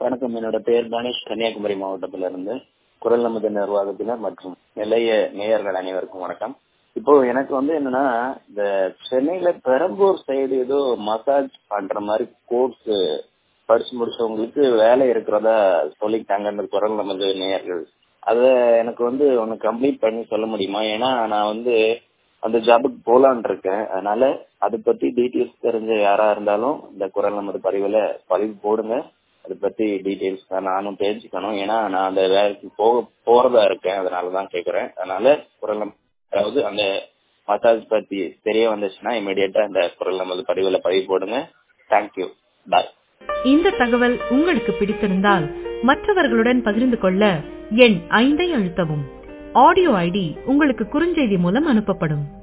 வணக்கம் என்னோட பேர் கணேஷ் கன்னியாகுமரி மாவட்டத்துல இருந்து குரல் நமது நிர்வாகத்தினர் மற்றும் நிலைய நேயர்கள் அனைவருக்கும் வணக்கம் இப்போ எனக்கு வந்து என்னன்னா இந்த சென்னையில பெரம்பூர் சைடு ஏதோ மசாஜ் பண்ற மாதிரி கோர்ஸ் படிச்சு முடிச்சவங்களுக்கு வேலை இருக்கிறதா சொல்லிட்டாங்க அந்த குரல் நமது நேயர்கள் அத எனக்கு வந்து ஒன்னு கம்ப்ளீட் பண்ணி சொல்ல முடியுமா ஏன்னா நான் வந்து அந்த ஜாபுக்கு போலான் இருக்கேன் அதனால அதை பத்தி டீட்டெயில்ஸ் தெரிஞ்ச யாரா இருந்தாலும் இந்த குரல் நமது பதிவுல பதிவு போடுங்க அதை பத்தி டீட்டெயில்ஸ் நானும் தெரிஞ்சுக்கணும் ஏன்னா நான் அந்த வேலைக்கு போக போறதா இருக்கேன் அதனாலதான் கேக்குறேன் அதனால குரல் நம்- அதாவது அந்த மசாஜ் பத்தி தெரிய வந்துச்சுன்னா இமீடியட்டா அந்த குரல் நமது பதிவுல பதிவு போடுங்க தேங்க்யூ பாய் இந்த தகவல் உங்களுக்கு பிடித்திருந்தால் மற்றவர்களுடன் பகிர்ந்து கொள்ள எண் ஐந்தை அழுத்தவும் ஆடியோ ஐடி உங்களுக்கு குறுஞ்செய்தி மூலம் அனுப்பப்படும்